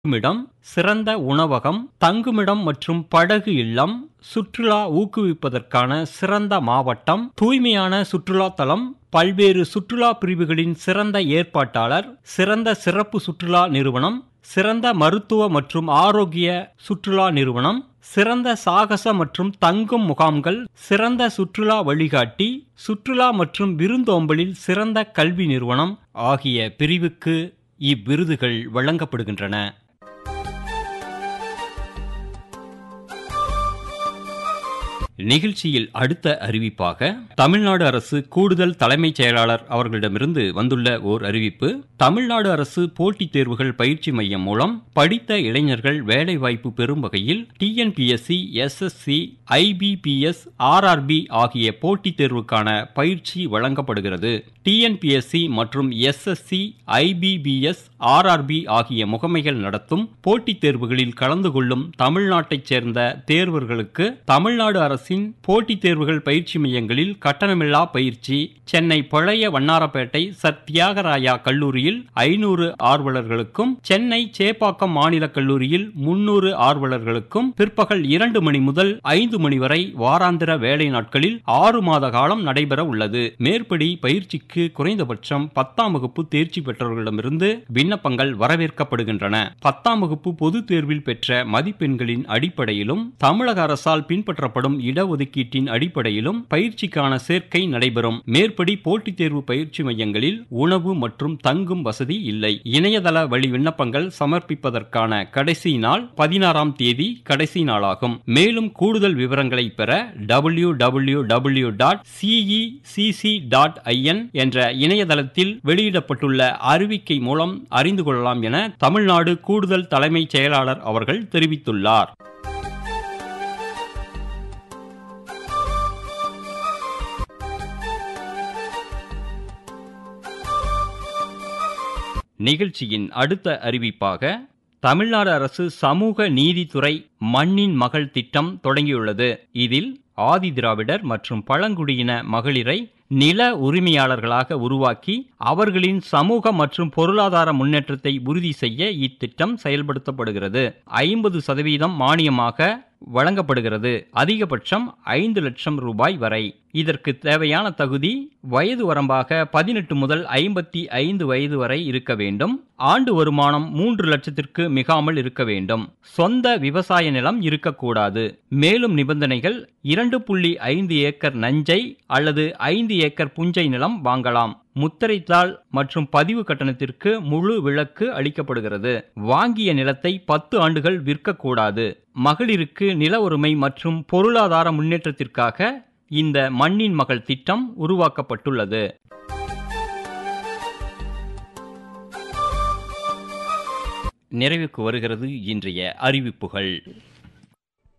தங்குமிடம் சிறந்த உணவகம் தங்குமிடம் மற்றும் படகு இல்லம் சுற்றுலா ஊக்குவிப்பதற்கான சிறந்த மாவட்டம் தூய்மையான சுற்றுலா தலம் பல்வேறு சுற்றுலா பிரிவுகளின் சிறந்த ஏற்பாட்டாளர் சிறந்த சிறப்பு சுற்றுலா நிறுவனம் சிறந்த மருத்துவ மற்றும் ஆரோக்கிய சுற்றுலா நிறுவனம் சிறந்த சாகச மற்றும் தங்கும் முகாம்கள் சிறந்த சுற்றுலா வழிகாட்டி சுற்றுலா மற்றும் விருந்தோம்பலில் சிறந்த கல்வி நிறுவனம் ஆகிய பிரிவுக்கு இவ்விருதுகள் வழங்கப்படுகின்றன நிகழ்ச்சியில் அடுத்த அறிவிப்பாக தமிழ்நாடு அரசு கூடுதல் தலைமைச் செயலாளர் அவர்களிடமிருந்து வந்துள்ள ஓர் அறிவிப்பு தமிழ்நாடு அரசு போட்டித் தேர்வுகள் பயிற்சி மையம் மூலம் படித்த இளைஞர்கள் வேலைவாய்ப்பு பெறும் வகையில் டிஎன்பிஎஸ்சி எஸ்எஸ்சி ஐபிபிஎஸ் ஆர்ஆர்பி ஆகிய போட்டித் தேர்வுக்கான பயிற்சி வழங்கப்படுகிறது டிஎன்பிஎஸ்சி மற்றும் எஸ்எஸ்சி ஐபிபிஎஸ் ஆர்ஆர்பி ஆகிய முகமைகள் நடத்தும் போட்டித் தேர்வுகளில் கலந்து கொள்ளும் தமிழ்நாட்டைச் சேர்ந்த தேர்வர்களுக்கு தமிழ்நாடு அரசின் போட்டித் தேர்வுகள் பயிற்சி மையங்களில் கட்டணமில்லா பயிற்சி சென்னை பழைய வண்ணாரப்பேட்டை சர் தியாகராயா கல்லூரியில் ஐநூறு ஆர்வலர்களுக்கும் சென்னை சேப்பாக்கம் மாநில கல்லூரியில் முன்னூறு ஆர்வலர்களுக்கும் பிற்பகல் இரண்டு மணி முதல் ஐந்து மணி வரை வாராந்திர வேலை நாட்களில் ஆறு மாத காலம் நடைபெற உள்ளது மேற்படி பயிற்சிக்கு குறைந்தபட்சம் பத்தாம் வகுப்பு தேர்ச்சி பெற்றவர்களிடமிருந்து விண்ணப்பங்கள் வரவேற்கப்படுகின்றன பத்தாம் வகுப்பு பொதுத் தேர்வில் பெற்ற மதிப்பெண்களின் அடிப்படையிலும் தமிழக அரசால் பின்பற்றப்படும் இடஒதுக்கீட்டின் அடிப்படையிலும் பயிற்சிக்கான சேர்க்கை நடைபெறும் மேற்படி போட்டித் தேர்வு பயிற்சி மையங்களில் உணவு மற்றும் தங்கும் வசதி இல்லை இணையதள வழி விண்ணப்பங்கள் சமர்ப்பிப்பதற்கான கடைசி நாள் பதினாறாம் தேதி கடைசி நாளாகும் மேலும் கூடுதல் விவரங்களை பெற W W W dot CECC dot IN என்ற இணையதளத்தில் வெளியிடப்பட்டுள்ள அறிவிக்கை மூலம் அறிந்து கொள்ளலாம் என தமிழ்நாடு கூடுதல் தலைமைச் செயலாளர் அவர்கள் தெரிவித்துள்ளார் நிகழ்ச்சியின் அடுத்த அறிவிப்பாக தமிழ்நாடு அரசு சமூக நீதித்துறை மண்ணின் மகள் திட்டம் தொடங்கியுள்ளது இதில் ஆதி திராவிடர் மற்றும் பழங்குடியின மகளிரை நில உரிமையாளர்களாக உருவாக்கி அவர்களின் சமூக மற்றும் பொருளாதார முன்னேற்றத்தை உறுதி செய்ய இத்திட்டம் செயல்படுத்தப்படுகிறது ஐம்பது சதவீதம் மானியமாக வழங்கப்படுகிறது அதிகபட்சம் ஐந்து லட்சம் ரூபாய் வரை இதற்கு தேவையான தகுதி வயது வரம்பாக பதினெட்டு முதல் ஐம்பத்தி ஐந்து வயது வரை இருக்க வேண்டும் ஆண்டு வருமானம் மூன்று லட்சத்திற்கு மிகாமல் இருக்க வேண்டும் சொந்த விவசாய நிலம் இருக்கக்கூடாது மேலும் நிபந்தனைகள் இரண்டு புள்ளி ஐந்து ஏக்கர் நஞ்சை அல்லது ஐந்து ஏக்கர் புஞ்சை நிலம் வாங்கலாம் முத்திரைத்தாள் மற்றும் பதிவு கட்டணத்திற்கு முழு விலக்கு அளிக்கப்படுகிறது வாங்கிய நிலத்தை பத்து ஆண்டுகள் விற்கக்கூடாது மகளிருக்கு நில உரிமை மற்றும் பொருளாதார முன்னேற்றத்திற்காக இந்த மண்ணின் மகள் திட்டம் உருவாக்கப்பட்டுள்ளது நிறைவுக்கு வருகிறது இன்றைய அறிவிப்புகள்